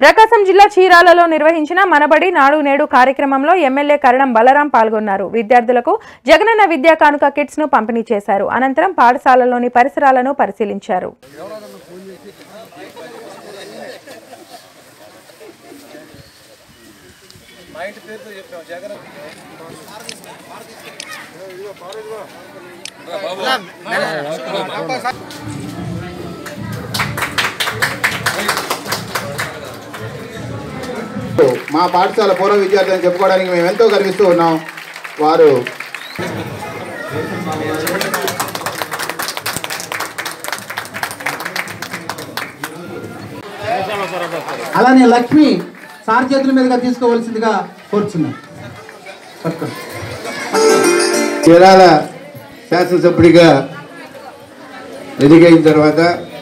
ప్రకాశం జిల్లా చీరాలలో నిర్వహించిన మనబడి నాడు నేడు కార్యక్రమంలో ఎమ్మెల్యే కరణం బలరాం పాల్గొన్నారు విద్యార్థులకు జగనన్న విద్యా కానుక కిట్స్ ను పంపిణీ చేశారు అనంతరం పాఠశాలలోని పరిసరాలను పరిశీలించారు మా పాఠశాల పూర్వ విద్యార్థులను చెప్పుకోవడానికి మేము ఎంతో గర్విస్తూ ఉన్నాం వారు అలానే లక్ష్మి సార్ చేతుల మీదుగా తీసుకోవాల్సిందిగా కోరుచున్నాం పట్టుకోండి చీరాల శాసనసభ్యుడిగా ఎన్నికైన తర్వాత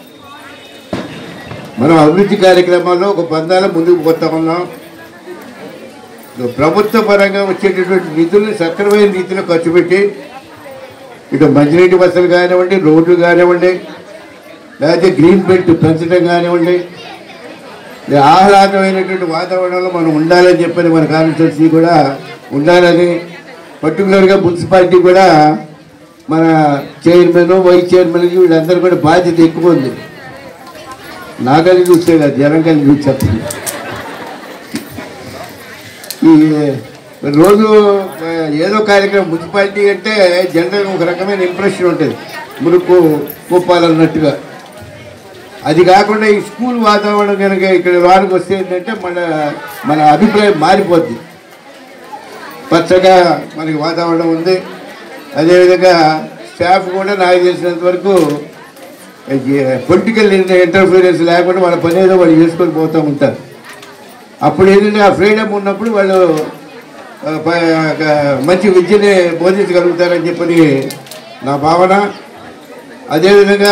మనం అభివృద్ధి కార్యక్రమాల్లో ఒక బంధాల ముందుకు పోతా ఉన్నాం ప్రభుత్వ పరంగా వచ్చేటటువంటి నిధుల్ని సక్రమైన రీతిలో ఖర్చు పెట్టి ఇక మంచినీటి బస్సులు కానివ్వండి రోడ్లు కానివ్వండి లేకపోతే గ్రీన్ బెల్ట్ పెంచడం కానివ్వండి ఈ ఆహ్లాదమైనటువంటి వాతావరణంలో మనం ఉండాలని చెప్పని మన కాన్స్టిట్యూన్సీ కూడా ఉండాలని పర్టికులర్గా మున్సిపాలిటీ కూడా మన చైర్మన్ వైస్ చైర్మన్ వీళ్ళందరూ కూడా బాధ్యత ఎక్కువ ఉంది నాకని చూస్తే కాదు జనం కలిసి చూసి చెప్పండి ఈ రోజు ఆ, ఏదో కార్యక్రమం మున్సిపాలిటీ అంటే జనరల్గా ఒక రకమైన ఇంప్రెషన్ ఉంటుంది మురుకు కుప్పాలన్నట్టుగా అది కాకుండా ఈ స్కూల్ వాతావరణం కనుక ఇక్కడ వారికి వస్తే ఏంటంటే మన మన అభిప్రాయం మారిపోద్ది పచ్చగా మనకి వాతావరణం ఉంది అదేవిధంగా స్టాఫ్ కూడా నాకు తెలిసినంత వరకు పొలిటికల్ ఇంటర్ఫీరెన్స్ లేకుండా వాళ్ళ పని ఏదో వాళ్ళు చేసుకొని పోతూ ఉంటారు అప్పుడు ఏంటంటే ఆ ఫ్రీడమ్ ఉన్నప్పుడు వాళ్ళు ఆ, ప- ఒక మంచి విద్యని బోధించగలుగుతారని చెప్పని నా భావన అదేవిధంగా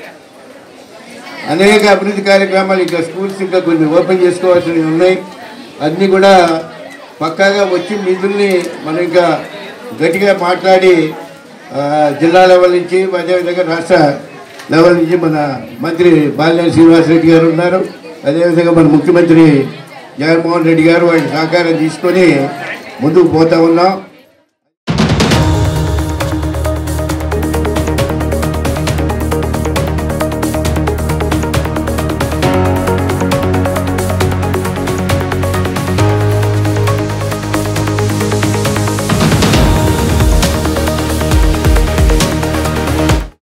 అనేక అభివృద్ధి కార్యక్రమాలు ఇంకా స్కూల్స్ ఇంకా కొన్ని ఓపెన్ చేసుకోవాల్సినవి ఉన్నాయి అన్నీ కూడా పక్కాగా వచ్చి నిధుల్ని మనం ఇంకా గట్టిగా మాట్లాడి ఆ, జిల్లా లెవెల్ నుంచి అదేవిధంగా రాష్ట్ర లెవెల్ నుంచి మన మంత్రి బాలినేని శ్రీనివాసరెడ్డి గారు ఉన్నారు అదేవిధంగా మన ముఖ్యమంత్రి జగన్మోహన్ రెడ్డి గారు వాటి సహకారం తీసుకొని ముందుకు పోతా ఉన్నాం